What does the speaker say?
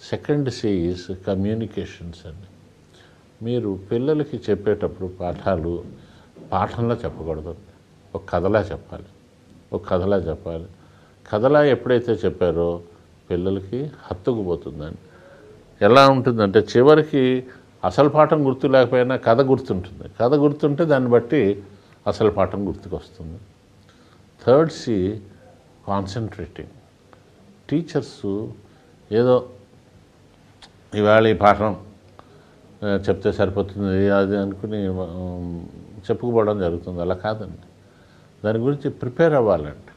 second C is communications అండి మీరు పిల్లలకి చెప్పేటప్పుడు పాఠాలు పాఠంలో చెప్పకూడదు ఒక కథలా చెప్పాలి ఒక కథలా చెప్పాలి కథలా ఎప్పుడైతే చెప్పారో పిల్లలకి హత్తుకుపోతుందండి ఎలా ఉంటుందంటే చివరికి అసలు పాఠం గుర్తు లేకపోయినా కథ గుర్తుంటుంది కథ గుర్తుంటే దాన్ని బట్టి అసలు పాఠం గుర్తుకొస్తుంది థర్డ్ సి కాన్సన్ట్రేటింగ్ టీచర్స్ ఏదో ఇవాళ ఈ పాఠం ఆ, చెప్తే సరిపోతుంది అది అనుకుని ఆ, చెప్పుకుపోవడం జరుగుతుంది అలా కాదండి దాని గురించి ప్రిపేర్ అవ్వాలండి